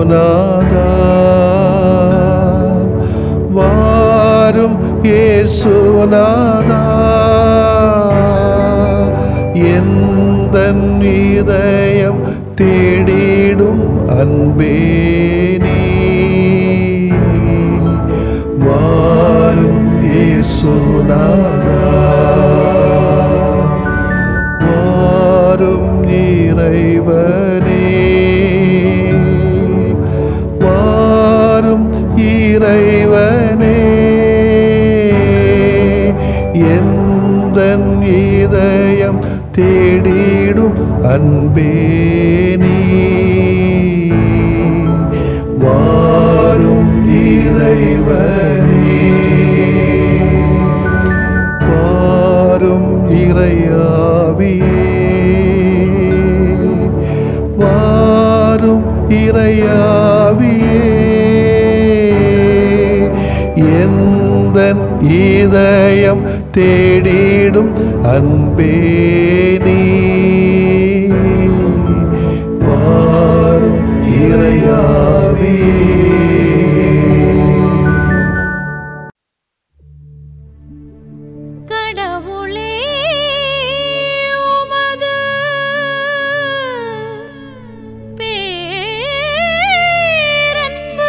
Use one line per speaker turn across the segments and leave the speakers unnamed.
இயேசுநாதா வாரும் இயேசுநாதா எந்த இதயம் தேடிடும் அன்பே நீ வாரும் இயேசுநாதா வாரும் இறைவனே வாரும் இறைவனே எந்த இதயம் தேடிடும் அன்பே நீ வாரும் இறைவனே வாரும் இறையாவியே வாரும் இறையாவியே எந்த இதயம் தேடிடும் அன்பே நீ வாரும் இறையாவியே
கடவுளே உமது பேரன்பு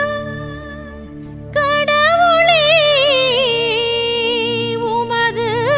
கடவுளே உமது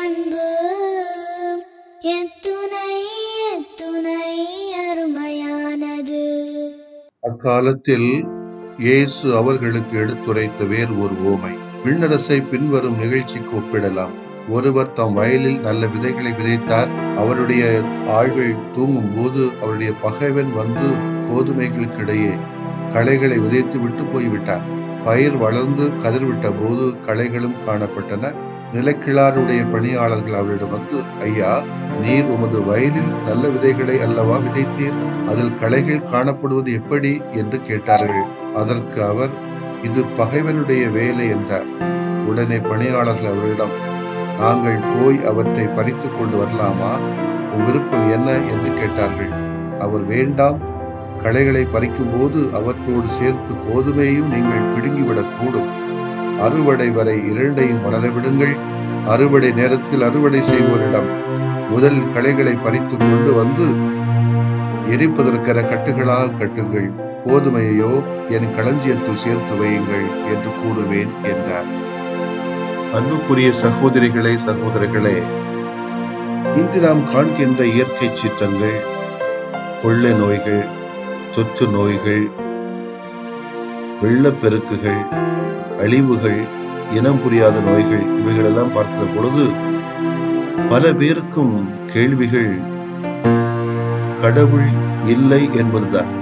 அன்பு எத்துணை எத்துணை அருமையானது
அக்காலத்தில் இயேசு அவர்களுக்கு எடுத்துரைத்த வேறு ஒரு ஓமை விண்ணரசை பின்வரும் நிகழ்ச்சிக்கு ஒப்பிடலாம் ஒருவர் தம் வயலில் நல்ல விதைகளை விதைத்தார் அவருடைய ஆள்கள் தூங்கும் போது அவருடைய பகைவன் வந்து கோதுமைகளுக்கிடையே களைகளை விதைத்து விட்டு போய்விட்டார் பயிர் வளர்ந்து கதிர்விட்ட போது களைகளும் காணப்பட்டன நிலக்கிழாருடைய பணியாளர்கள் அவரிடம் வந்து ஐயா நீர் உமது வயலில் நல்ல விதைகளை அல்லவா விதைத்தீர் அதில் களைகள் காணப்படுவது எப்படி என்று கேட்டார்கள் அதற்கு அவர் இது பகைவனுடைய வேலை என்றார் உடனே பணியாளர்கள் அவரிடம் நாங்கள் போய் அவற்றை பறித்து கொண்டு வரலாமா உன் விருப்பம் என்ன என்று கேட்டார்கள் அவர் வேண்டாம் களைகளை பறிக்கும் போது அவற்றோடு சேர்த்து கோதுமையையும் நீங்கள் பிடுங்கிவிடக் கூடும் அறுவடை வரை இரண்டையும் வளர விடுங்கள் அறுவடை நேரத்தில் அறுவடை செய்வோரிடம் முதல் களைகளை பறித்து கொண்டு வந்து எரிப்பதற்கென கட்டுகளாக கட்டுங்கள் கோதுமையையோ என் களஞ்சியத்தில் சேர்த்து வையுங்கள் என்று கூறுவேன் என்றார் அன்புக்குரிய சகோதரிகளே சகோதரர்களே இன்று நாம் காண்கின்ற இயற்கை சீற்றங்கள் கொள்ளை நோய்கள் தொற்று நோய்கள் வெள்ளப்பெருக்குகள் அழிவுகள் இனம் புரியாத நோய்கள் இவைகளெல்லாம் பார்க்கிற பொழுது பல பேருக்கும் கேள்விகள் கடவுள் இல்லை என்பதுதான்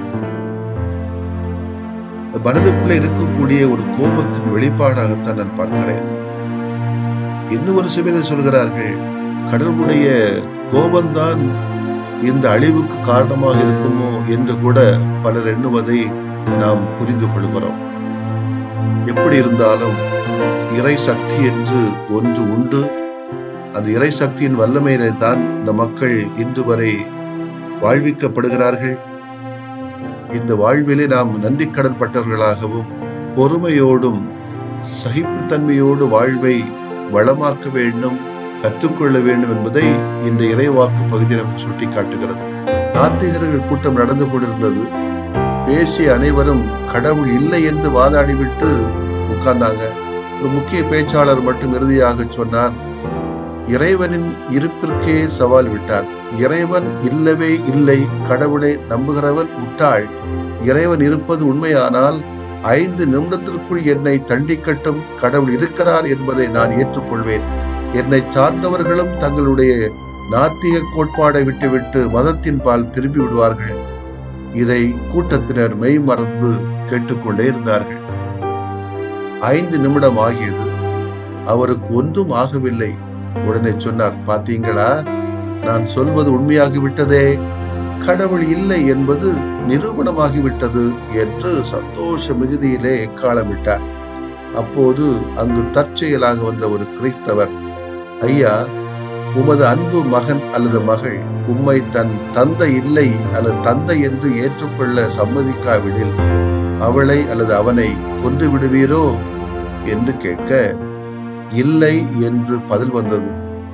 மனதுக்குள்ள இருக்கக்கூடிய ஒரு கோபத்தின் வெளிப்பாடாகத்தான் நான் பார்க்கிறேன் இன்னும் ஒரு சிலர் சொல்கிறார்கள் கடவுளுடைய கோபம்தான் இந்த அழிவுக்கு காரணமாக இருக்குமோ என்று கூட பலர் எண்ணுவதை நாம் புரிந்து கொள்கிறோம் எப்படி இருந்தாலும் இறை சக்தி என்று ஒன்று உண்டு அந்த இறை சக்தியின் வல்லமையிலே தான் இந்த மக்கள் இன்று வரை வாழ்விக்கப்படுகிறார்கள் இந்த வாழ்விலே நாம் நன்றி கடன்பட்டவர்களாகவும் பொறுமையோடும் சகிப்புத்தன்மையோடு வாழ்வை வளமாக்க வேண்டும் கற்றுக்கொள்ள வேண்டும் என்பதை இந்த இறைவாக்கு பகுதி நமக்கு சுட்டி காட்டுகிறது நாத்திகர்கள் கூட்டம் நடந்து கொண்டிருந்தது பேசிய அனைவரும் கடவுள் இல்லை என்று வாதாடிவிட்டு உட்கார்ந்தாங்க ஒரு முக்கிய பேச்சாளர் மட்டும் இறுதியாக சொன்னார் இறைவனின் இருப்பிற்கே சவால் விட்டார் இறைவன் இல்லவே இல்லை கடவுளை நம்புகிறவன் முட்டாள் இறைவன் இருப்பது உண்மையானால் ஐந்து நிமிடத்திற்குள் என்னை தண்டிக்கட்டும் கடவுள் இருக்கிறார் என்பதை நான் ஏற்றுக்கொள்வேன் என்னை சார்ந்தவர்களும் தங்களுடைய நாத்திக கோட்பாடை விட்டுவிட்டு மதத்தின் பால் திரும்பி விடுவார்கள் இதை கூட்டத்தினர் மெய் மறந்து கேட்டுக்கொண்டே இருந்தார்கள் ஐந்து நிமிடம் ஆகியது அவருக்கு ஒன்றும் ஆகவில்லை உடனே சொன்னார் பாத்தீங்களா நான் சொல்வது உண்மையாகிவிட்டதே கடவுள் இல்லை என்பது நிரூபணமாகிவிட்டது என்று சந்தோஷ மிகுதியிலே எக்காலமிட்டார் அப்போது அங்கு தற்செயலாக வந்த ஒரு கிறிஸ்தவர் ஐயா உமது அன்பு மகன் அல்லது மகள் உம்மை தன் தந்தை இல்லை அல்லது தந்தை என்று ஏற்றுக்கொள்ள சம்மதிக்காவிடில் அவளை அல்லது அவனை கொன்று விடுவீரோ என்று கேட்க இல்லை என்று பதில் வந்தது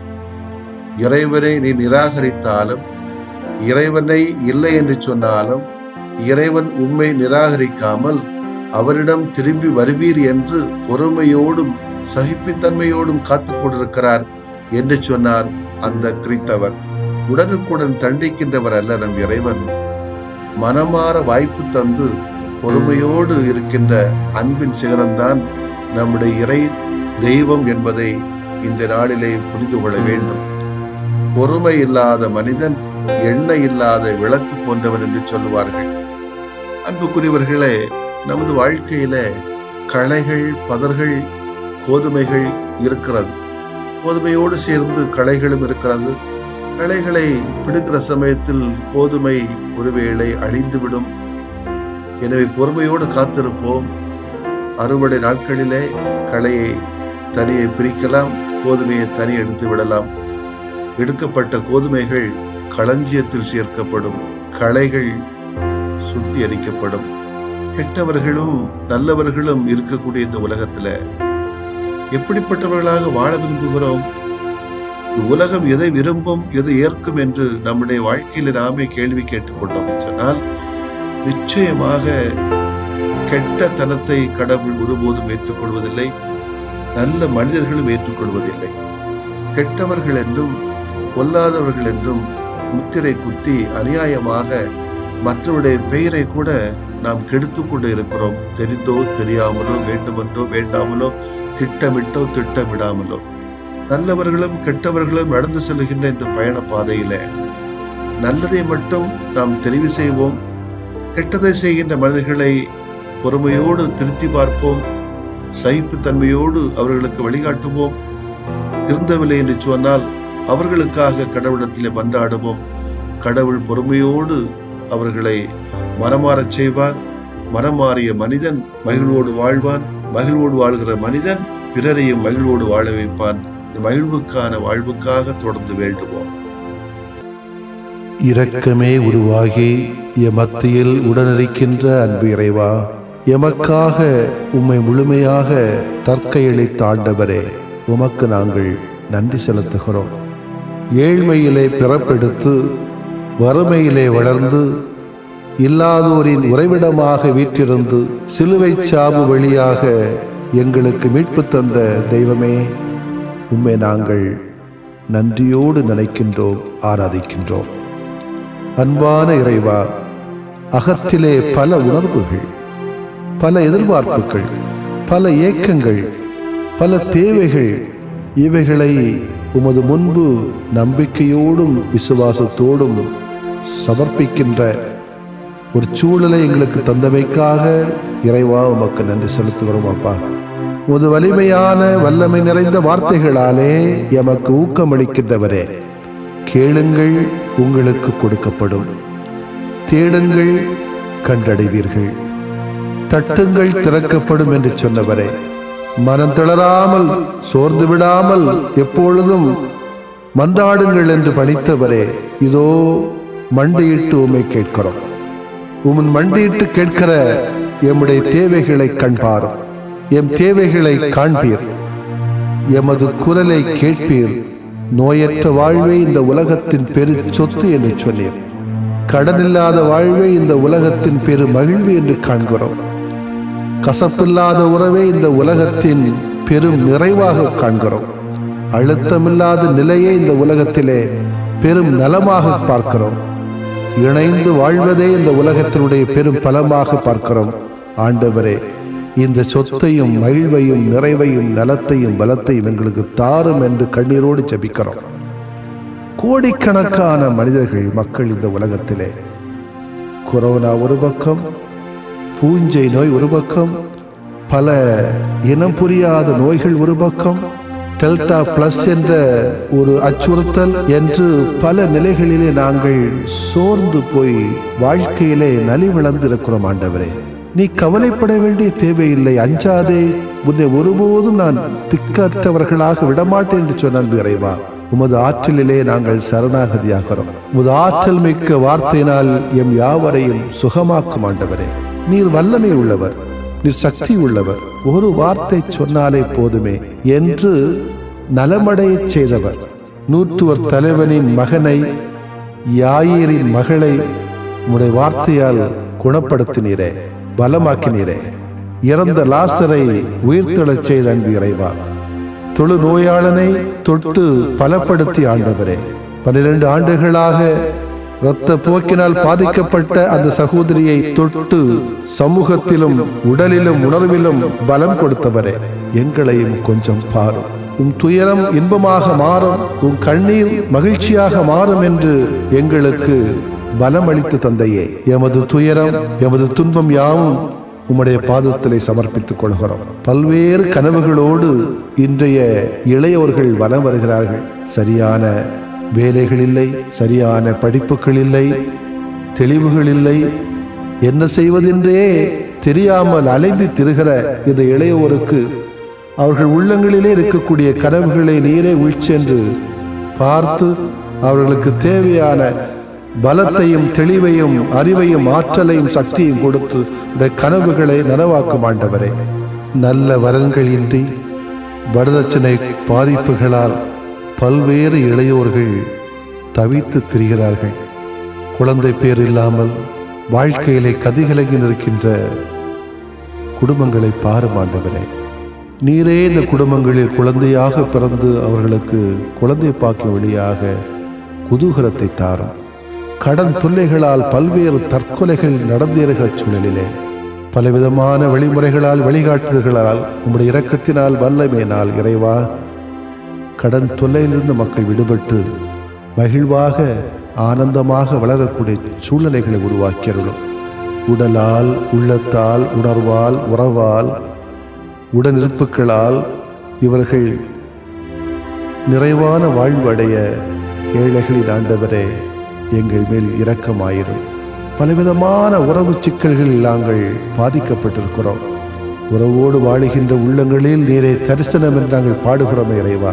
இறைவனை நீ நிராகரித்தாலும் இறைவனை இல்லை என்று சொன்னாலும் இறைவன் உண்மை நிராகரிக்காமல் அவரிடம் திரும்பி வருவீர் என்று பொறுமையோடும் சகிப்புத்தன்மையோடும் காத்து கொண்டிருக்கிறார் என்று சொன்னார் அந்த கிறித்தவர் உடனுக்குடன் தண்டிக்கின்றவர் அல்ல நம் இறைவன் மனமாற வாய்ப்பு தந்து பொறுமையோடு இருக்கின்ற அன்பின் சிகரம்தான் நம்முடைய இறை தெய்வம் என்பதை இந்த நாளிலே புரிந்து கொள்ள வேண்டும் பொறுமை இல்லாத மனிதன் எண்ணெய் இல்லாத விளக்கு போன்றவர் என்று சொல்லுவார்கள் அன்புக்குரியவர்களே நமது வாழ்க்கையில களைகள் பதர்கள் கோதுமைகள் இருக்கிறது கோதுமையோடு சேர்ந்து களைகளும் இருக்கிறது களைகளை பிடுங்கிற சமயத்தில் கோதுமை ஒருவேளை அழிந்துவிடும் எனவே பொறுமையோடு காத்திருப்போம் அறுவடை நாட்களிலே களையை தனியை பிரிக்கலாம் கோதுமையை தனி எடுத்து விடலாம் எடுக்கப்பட்ட கோதுமைகள் களஞ்சியத்தில் சேர்க்கப்படும் களைகள் சுட்டி அரிக்கப்படும் கெட்டவர்களும் நல்லவர்களும் இருக்கக்கூடிய இந்த உலகத்துல எப்படிப்பட்டவர்களாக வாழ விரும்புகிறோம் உலகம் எதை விரும்பும் எதை ஏற்கும் என்று நம்முடைய வாழ்க்கையில நாமே கேள்வி கேட்டுக்கொண்டோம் சொன்னால் நிச்சயமாக கெட்ட தனத்தை கடவுள் ஒருபோதும் ஏற்றுக்கொள்வதில்லை நல்ல மனிதர்களும் ஏற்றுக்கொள்வதில்லை கெட்டவர்கள் என்றும் பொல்லாதவர்கள் என்றும் முத்திரை குத்தி அநியாயமாக மற்றவருடைய பெயரை கூட நாம் கெடுத்து கொண்டு இருக்கிறோம் தெரிந்தோ தெரியாமலோ வேண்டுமென்றோ வேண்டாமலோ திட்டமிட்டோ திட்டமிடாமலோ நல்லவர்களும் கெட்டவர்களும் நடந்து செல்கின்ற இந்த பயண பாதையில நல்லதை மட்டும் நாம் தெரிவு செய்வோம் கெட்டதை செய்கின்ற மனிதர்களை பொறுமையோடு திருத்தி பார்ப்போம் சகிப்புத்தன்மையோடு அவர்களுக்கு வழிகாட்டுவோம் திருந்தவில்லை என்று சொன்னால் அவர்களுக்காக கடவுளிடத்திலே மன்றாடுவோம் கடவுள் பொறுமையோடு அவர்களை மனமாறச் செய்வார் மனமாறிய மனிதன் மகிழ்வோடு வாழ்வான் மகிழ்வோடு வாழ்கிற மனிதன் பிறரையும் மகிழ்வோடு வாழ வைப்பான் இந்த மகிழ்வுக்கான வாழ்வுக்காக தொடர்ந்து வேண்டுவோம்
இரக்கமே உருவாகி எம் மத்தியில் உடனிருக்கின்ற அன்பு இறைவா எமக்காக உம்மை முழுமையாக தற்கையளித்த ஆண்டவரே உமக்கு நாங்கள் நன்றி செலுத்துகிறோம் ஏழ்மையிலே பிறப்பெடுத்து வறுமையிலே வளர்ந்து இல்லாதோரின் உறைவிடமாக வீற்றிருந்து சிலுவைச் சாவு வழியாக எங்களுக்கு மீட்பு தந்த தெய்வமே உம்மை நாங்கள் நன்றியோடு நினைக்கின்றோம் ஆராதிக்கின்றோம் அன்பான இறைவா அகத்திலே பல உணர்வுகள் பல எதிர்பார்ப்புகள் பல ஏக்கங்கள் பல தேவைகள் இவைகளை உமது முன்பு நம்பிக்கையோடும் விசுவாசத்தோடும் சமர்ப்பிக்கின்ற ஒரு சூழலை எங்களுக்கு தந்தமைக்காக இறைவா உமக்கு நன்றி செலுத்துகிறோம் அப்பா உமது வலிமையான வல்லமை நிறைந்த வார்த்தைகளாலே எமக்கு ஊக்கமளிக்கின்றவரே கேளுங்கள் உங்களுக்கு கொடுக்கப்படும் தேடுங்கள் கண்டடைவீர்கள் தட்டுங்கள் திறக்கப்படும் என்று சொன்னவரே மனம் தளராமல் சோர்ந்து விடாமல் எப்பொழுதும் மன்றாடுங்கள் என்று பணித்தவரே இதோ மண்டியிட்டு உமை கேட்கிறோம் உமன் மண்டியிட்டு கேட்கிற எம்முடைய தேவைகளை கண்பாரும் எம் தேவைகளை காண்பீர் எமது குரலை கேட்பீர் நோயற்ற வாழ்வே இந்த உலகத்தின் பெரு சொத்து என்று சொன்னீர் கடனில்லாத வாழ்வே இந்த உலகத்தின் பெரு மகிழ்வு என்று காண்கிறோம் கசப்பில்லாத உறவே இந்த உலகத்தின் பெரும் நிறைவாக காண்கிறோம் அழுத்தமில்லாத நிலையை இந்த உலகத்திலே பெரும் நலமாக பார்க்கிறோம் இணைந்து வாழ்வதே இந்த உலகத்தினுடைய பெரும் பலமாக பார்க்கிறோம் ஆண்டவரே இந்த சொத்தையும் மகிழ்வையும் நிறைவையும் நலத்தையும் பலத்தையும் எங்களுக்கு தாரும் என்று கண்ணீரோடு ஜெபிக்கிறோம் கோடிக்கணக்கான மனிதர்கள் மக்கள் இந்த உலகத்திலே கொரோனா ஒரு பக்கம் பூஞ்சை நோய் ஒரு பக்கம் பல இனம் புரியாத நோய்கள் ஒரு பக்கம் டெல்டா பிளஸ் என்ற ஒரு அச்சுறுத்தல் என்று பல நிலைகளிலே நாங்கள் சோர்ந்து போய் வாழ்க்கையிலே நலிவிழந்திருக்கிறோம் ஆண்டவரே நீ கவலைப்பட வேண்டிய தேவையில்லை அஞ்சாதே உன்னை ஒருபோதும் நான் திக்கற்றவர்களாக விடமாட்டேன் என்று சொன்ன அன்பு இறைவா உமது ஆற்றலிலே நாங்கள் சரணாகதியாகிறோம் உமது ஆற்றல் மிக்க வார்த்தையினால் எம் யாவரையும் சுகமாக்கும் ஆண்டவரே நீர் வல்லமை உள்ளவர் நீர் சக்தி உள்ளவர் ஒரு வார்த்தை சொன்னாலே போதுமே என்று நலமடையச் செய்தவர் நூற்றுவர் தலைவனின் மகனை யாயிரின் மகளை உம்முடைய வார்த்தையால் குணப்படுத்தினீரே பலமாக்கினீரே இறந்த லாசரை உயிர்த்தெழச் செய்த அன்பு இறைவா தொழு நோயாளனை தொட்டு பலப்படுத்தி ஆண்டவரே பன்னிரண்டு ஆண்டுகளாக இரத்த போக்கினால் பாதிக்கப்பட்ட அந்த சகோதரியை தொட்டு சமூகத்திலும் உடலிலும் உணர்விலும் பலம் கொடுத்தவரே எங்களையும் கொஞ்சம் பாரும் உம் துயரம் இன்பமாக மாறும் உம் கண்ணீர் மகிழ்ச்சியாக மாறும் என்று எங்களுக்கு பலம் அளித்து தந்தையே எமது துயரம் எமது துன்பம் யாவும் உம்முடைய பாதத்திலே சமர்ப்பித்துக் கொள்கிறோம் பல்வேறு கனவுகளோடு இன்றைய இளையோர்கள் வலம் வருகிறார்கள் சரியான வேலைகள் இல்லை சரியான படிப்புகள் இல்லை தெளிவுகள் இல்லை என்ன செய்வதென்றே தெரியாமல் அலைந்து திரிகிற இந்த இளையோருக்கு அவர்கள் உள்ளங்களிலே இருக்கக்கூடிய கனவுகளை நீரே உள்சென்று பார்த்து அவர்களுக்கு தேவையான பலத்தையும் தெளிவையும் அறிவையும் ஆற்றலையும் சக்தியும் கொடுத்து இந்த கனவுகளை நனவாக்கும் ஆண்டவரே நல்ல வரன்கள் இன்றி வரதட்சணை பாதிப்புகளால் பல்வேறு இளையோர்கள் தவித்து திரிகிறார்கள் குழந்தை பேர் இல்லாமல் வாழ்க்கையிலே கதிகலங்கி நிற்கின்ற குடும்பங்களை பாரும் ஆண்டவரே நீரே இந்த குடும்பங்களில் குழந்தையாக பிறந்து அவர்களுக்கு குழந்தை பாக்கிய வழியாக குதூகலத்தை தாரும் கடன் தொல்லைகளால் பல்வேறு தற்கொலைகள் நடந்தேறுகிற சூழலிலே பலவிதமான வழிமுறைகளால் வழிகாட்டுதல்களால் உம்முடைய இரக்கத்தினால் வல்லமையினால் இறைவா கடன் தொல்லையிலிருந்து மக்கள் விடுபட்டு மகிழ்வாக ஆனந்தமாக வளரக்கூடிய சூழ்நிலைகளை உருவாக்கியருளும் உடலால் உள்ளத்தால் உணர்வால் உறவால் உடனிருப்புகளால் இவர்கள் நிறைவான வாழ்வடைய ஏழைகளின் ஆண்டவரே எங்கள் மேல் இரக்கமாயிரும் பலவிதமான உறவு சிக்கல்களில் நாங்கள் பாதிக்கப்பட்டிருக்கிறோம் உறவோடு வாழுகின்ற உள்ளங்களில் நீரை தரிசனம் என்று நாங்கள் பாடுகிறோமே இறைவா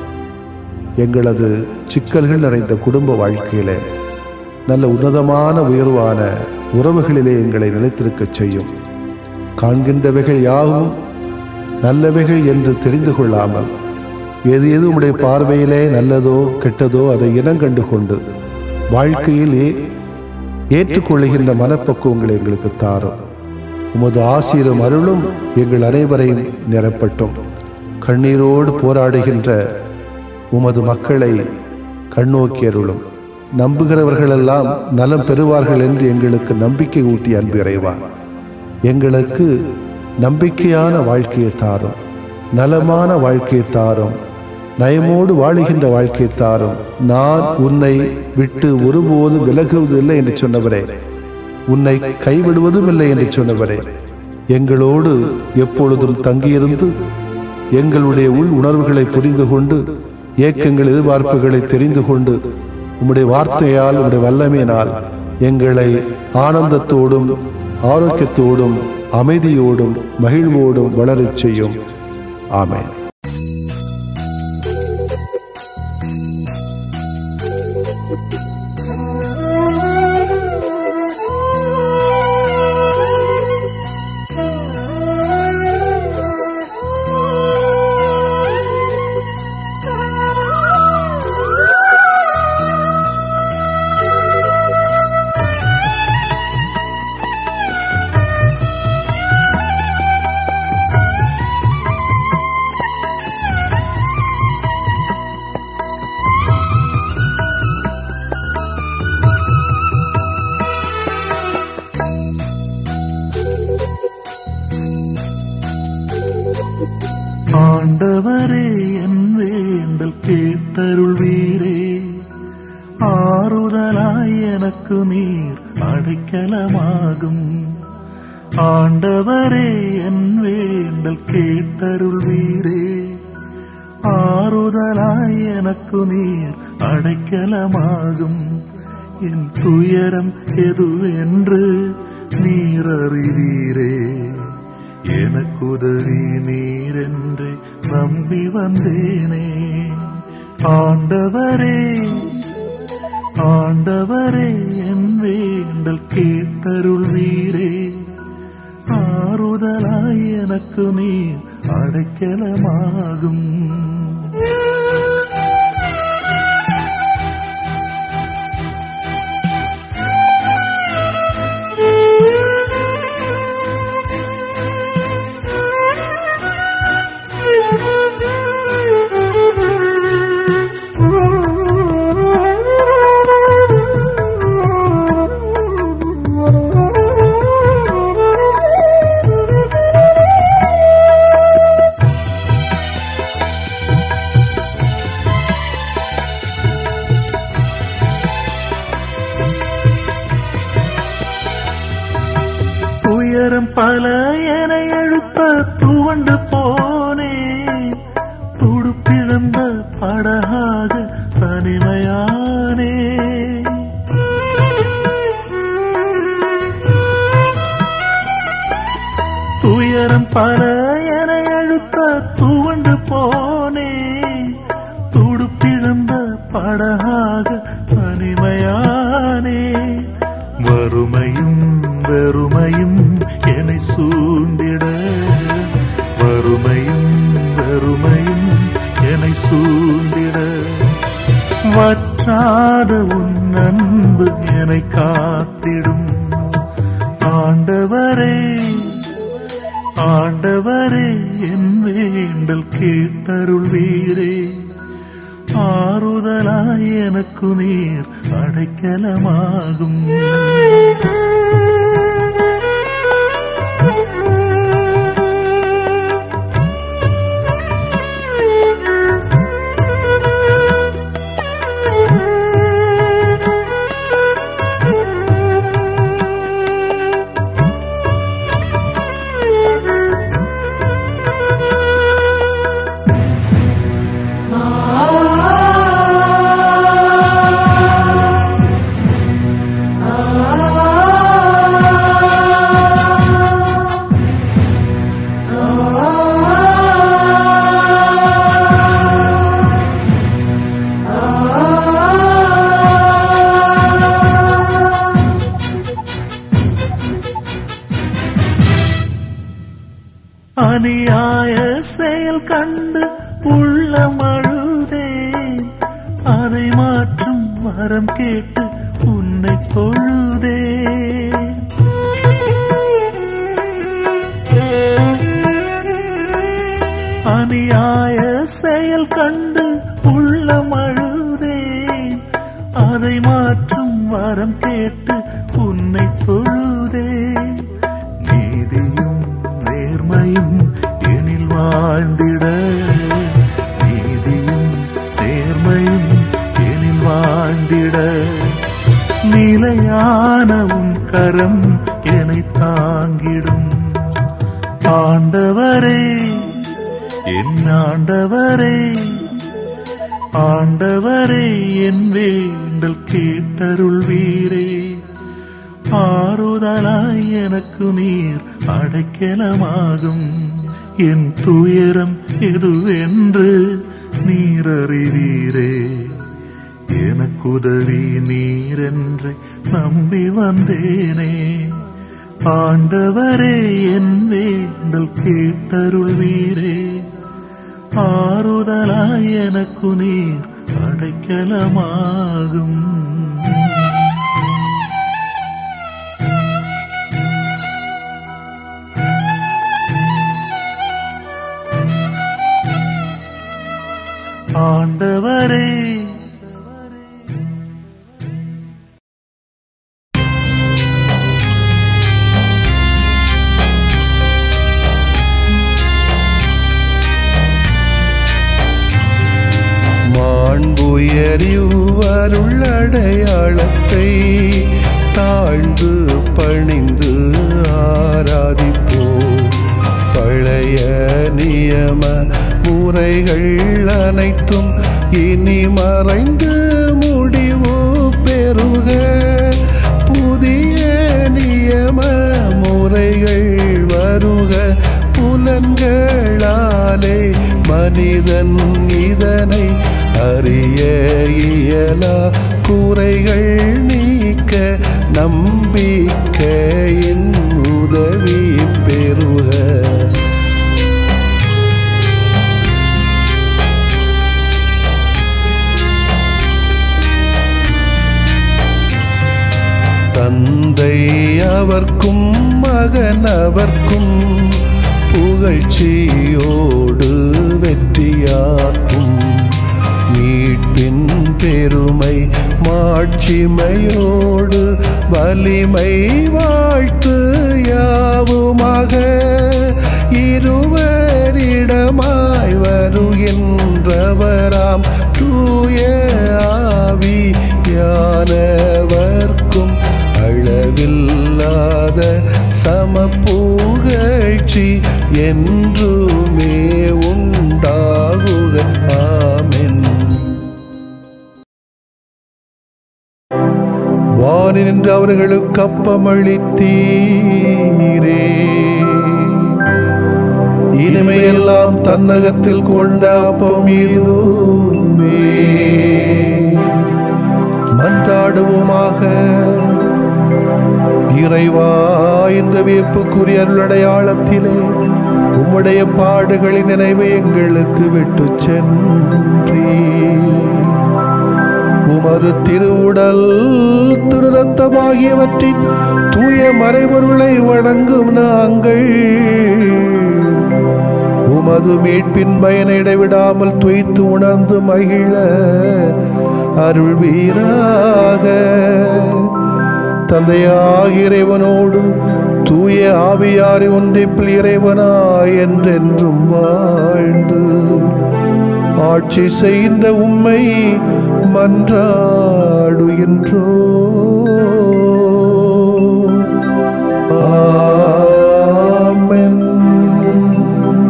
எங்களது சிக்கல்கள் நிறைந்த குடும்ப வாழ்க்கையில நல்ல உன்னதமான உயர்வான உறவுகளிலே எங்களை நிலைத்திருக்கச் செய்யும் காண்கின்றவைகள் யாவும் நல்லவைகள் என்று தெரிந்து கொள்ளாமல் எது எது உம்முடைய பார்வையிலே நல்லதோ கெட்டதோ அதை இனங்கண்டு கொண்டு வாழ்க்கையில் ஏ- ஏற்றுக்கொள்ளுகின்ற மனப்பக்குவங்களை எங்களுக்கு தாரும் உமது ஆசீரும் அருளும் எங்கள் அனைவரையும் நிரப்பட்டும் கண்ணீரோடு போராடுகின்ற உமது மக்களை கண்ணோக்கி அருளும் நம்புகிறவர்களெல்லாம் நலம் பெறுவார்கள் என்று எங்களுக்கு நம்பிக்கை ஊட்டி அன்பு இறைவா எங்களுக்கு நம்பிக்கையான வாழ்க்கையை தாரும் நலமான வாழ்க்கையை தாரும் நயமோடு வாழுகின்ற வாழ்க்கையை தாரும் நான் உன்னை விட்டு ஒருபோதும் விலகுவதில்லை என்று சொன்னவரே உன்னை கைவிடுவதும் இல்லை என்று சொன்னவரே எங்களோடு எப்பொழுதும் தங்கியிருந்து எங்களுடைய உள் உணர்வுகளை புரிந்து கொண்டு ஏக்கங்கள் எதிர்பார்ப்புகளை தெரிந்து கொண்டு உம்முடைய வார்த்தையால் உம்முடைய வல்லமையினால் எங்களை ஆனந்தத்தோடும் ஆரோக்கியத்தோடும் அமைதியோடும் மகிழ்வோடும் வளரச் செய்யும் ஆமென்
ஆண்டவரே என் வேண்டல் கேட்டருள்வீரே ஆறுதலாய் எனக்கு நீர் அடைக்கலமாகும் ஆண்டவரே என் வேண்டல் கேட்டருள்வீரே ஆறுதலாய் எனக்கு நீர் அடைக்கலமாகும் என் துயரம் எதுவென்று நீர் அறிவீரே எனக்குதவி நீரென்று நம்பி வந்தேனே ஆண்டவரே ஆண்டவரே என் வேண்டல் கேட்டருள்வீரே ஆறுதலாய் எனக்கு நீர் அடைக்கலமாகும் துயரம் பல என எழுப்ப துவண்டு போனே துடுப்பிழந்த படகாக தனிமையானே துயரம் பல என எழுப்ப துவண்டு போனே துடுப்பிழந்த படகாக தனிமையானே வறுமையும் வெறுமையும் என்னை சூழ்ந்திட வறுமையும் வெறுமையும் என்னை சூழ்ந்திட வற்றாத உன் அன்பு என்னை காத்திடும் ஆண்டவரே ஆண்டவரே என் வேண்டல் கேட்டருள்வீரே ஆறுதலாய் எனக்கு நீர் அடைக்கலமாகும் அநியாய செயல் கண்டு உள்ளம் அழுதேன் அதை மாற்றும் வரம் கேட்டு உன்னை தொழுதேன் அநியாய செயல் கண்டு உள்ளம் அழுதேன் அதை மாற்றும் வரம் கேட்டு உன்னை தொழுதேன் நீதியும் நேர்மையும் எனில் வாழ்ந்திட நீதியும் நேர்மையும் எனில் வாழ்ந்திட நிலையான உன் கரம் என்னை தாங்கிடும் ஆண்டவரே என் ஆண்டவரே ஆண்டவரே என் வேண்டல் கேட்டருள்வீரே ஆறுதலாய் எனக்கு நீர் அடைக்கலமாகும் என் துயரம் எதுவென்று நீர் அறிவீரே எனக்குதவி நீரென்று நம்பி வந்தேனே ஆண்டவரே என் வேண்டல் கேட்டருள்வீரே ஆறுதலாய் எனக்கு நீர் அடைக்கலமாகும் ஆண்டவரே
மாண்புயரிவருள்ளடையாளத்தை தாழ்ந்து பணிந்து ஆராதிப்போம் பழைய நியம முறைகள் அனைத்தும் இனி மறைந்து முடிவு பெறுக புதிய நியம முறைகள் வருக புலன்களாலே மனிதன் இதனை அறிய இயலா குறைகள் நீக்க நம்பிக்கையின் உதவி பெறுக தந்தை அவர்க்கும் மகன் அவர்க்கும் புகழ்ச்சியோடு வெற்றியாக்கும் மீட்பின் பெருமை மாட்சிமையோடு வலிமை வாழ்த்து யாவுமாக இருவரிடமாய் வருகின்றவராம் தூய ஆவி யானவர்க்கும் அளவில்லாத சமப்புகழ்ச்சி என்றுமே உண்டாகுக ஆமென் வானின்று அவர்களுக்கு அப்பமளித்தீரே இனிமையெல்லாம் தன்னகத்தில் கொண்ட அப்பம் இதுவே மன்றாடுவோமாக இறைவா இந்த வியப்புக்குரிய அருளடையாளத்திலே உம்முடைய பாடுகளின் நினைவை எங்களுக்கு விட்டு சென்றீ உமது திருவுடல் திருரத்தமாகியவற்றின் தூய மறைபொருளை வணங்கும் நாங்கள் உமது மீட்பின் பயனை இடைவிடாமல் துய்த்து உணர்ந்து மகிழ அருள்வீராக தந்தையாக இறைவனோடு தூய ஆவியாரி ஒன்றிப்பில் இறைவனாய் என்றென்றும் வாழ்ந்து ஆட்சி செய்த உம்மை மன்றாடுகின்றோ ஆமென்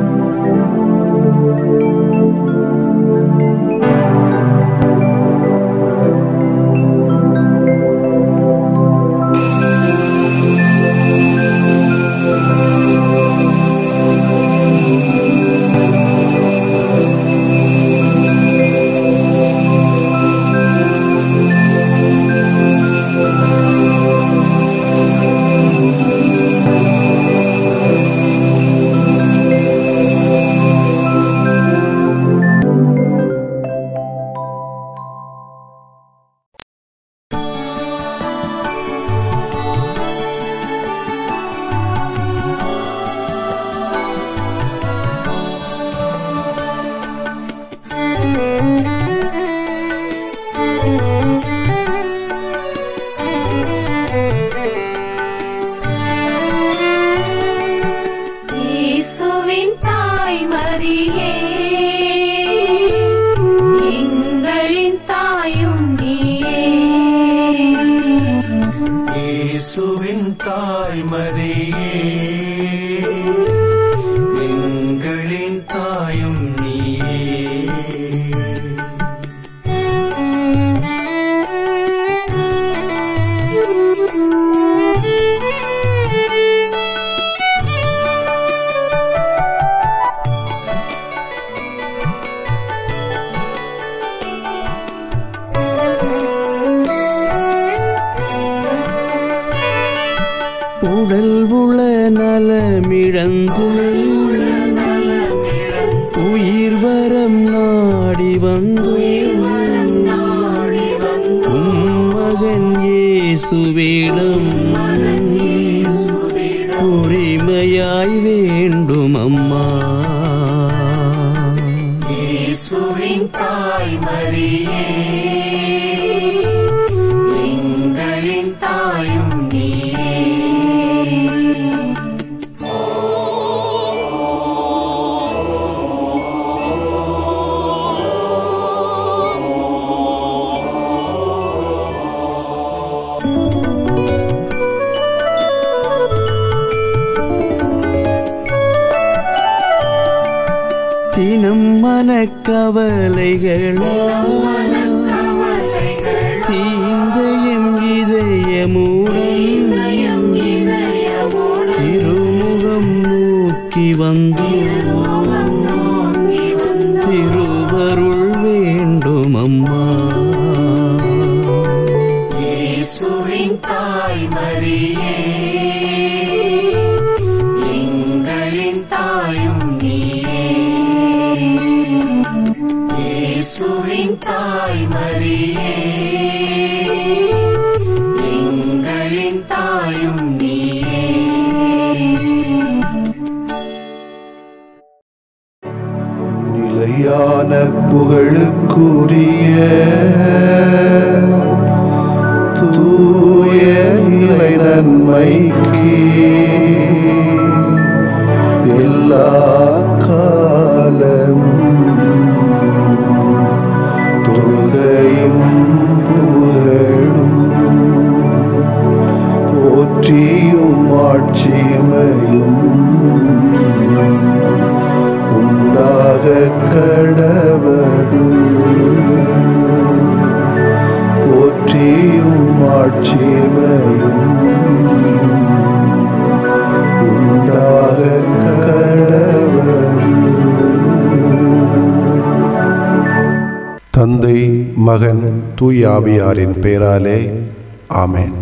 இயேசுவின் தாய் மரியே எங்களின் தாயும் நீயே
இயேசுவின் தாய்மரியே எங்களின் தாயும் நீயே
உடல் உள நலமிழந்து உயிர் வரம் நாடி வந்து உம் மகன் இயேசுவிடம் உரிமையாய் வேண்டும் அம்மா
இயேசுவின் தாய் மரியே எங்களின் தாயும் நீயே
தினம் மனக்கவலைகளா தீந்த எம் இதயமுடன் திருமுகம் நோக்கி வந்து திருவருள் வேண்டும் அம்மா
இயேசுவின் தாய் மரியே எங்களின் தாயும் நீயே இயேசுவின் தாய் மரியே எங்களின் தாயும் நீயே
நிலையான புகழுக்குரிய தூய இறை நன்மைக்கு எல்லா காலம் தொழுகையும் புகழும் போற்றியும் ஆட்சிமையும் உண்டாக கடவது போற்றியும் ஆட்சிமையும் உண்டாக கடவது தந்தை மகன் தூயாவியாரின் பெயராலே ஆமென்